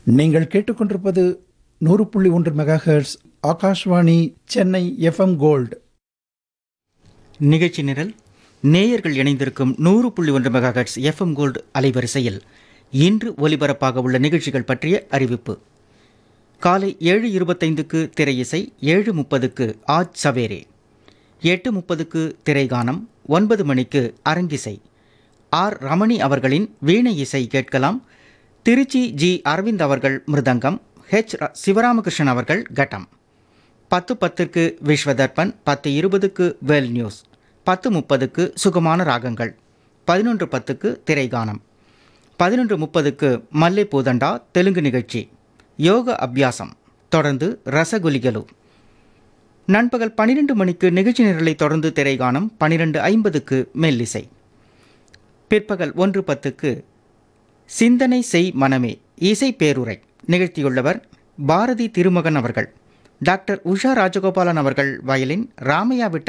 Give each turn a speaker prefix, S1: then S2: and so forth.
S1: நீங்கள் கேட்டுக்கொண்டிருப்பது நூறு புள்ளி ஒன்று megahertz Akashvani Chennai FM gold
S2: நிகழ்ச்சி நிரல் நேயர்கள் இணைந்திருக்கும் நூறு புள்ளி ஒன்று மெகாஹெட்ஸ் எஃப்எம் கோல்டு அலைவரிசையில் இன்று ஒலிபரப்பாக உள்ள நிகழ்ச்சிகள் பற்றிய அறிவிப்பு காலை ஏழு இருபத்தைந்துக்கு திரையிசை ஏழு முப்பதுக்கு ஆஜ் சவேரே எட்டு முப்பதுக்கு திரைகானம் ஒன்பது மணிக்கு அரங்கிசை ஆர் ரமணி அவர்களின் வீணை இசை கேட்கலாம் திருச்சி ஜி அரவிந்த் அவர்கள் மிருதங்கம் ஹெச் ர- சிவராமகிருஷ்ணன் அவர்கள் கட்டம் பத்து பத்துக்கு விஸ்வதர்பன் பத்து இருபதுக்கு வேல் நியூஸ் பத்து முப்பதுக்கு சுகமான ராகங்கள் பதினொன்று பத்துக்கு திரைகானம் பதினொன்று முப்பதுக்கு மல்லை பூதண்டா தெலுங்கு நிகழ்ச்சி யோக அபியாசம் தொடர்ந்து ரசகுலிகலு நண்பகல் பன்னிரெண்டு மணிக்கு நிகழ்ச்சி நிரலை தொடர்ந்து திரைகானம் பன்னிரெண்டு ஐம்பதுக்கு மெல்லிசை பிற்பகல் ஒன்று பத்துக்கு சிந்தனை செய் மனமே இசை பேருரை நிகழ்த்தியுள்ளவர் பாரதி திருமகன் அவர்கள் டாக்டர் உஷா ராஜகோபாலன் அவர்கள் வயலின் ராமையா விட்டல்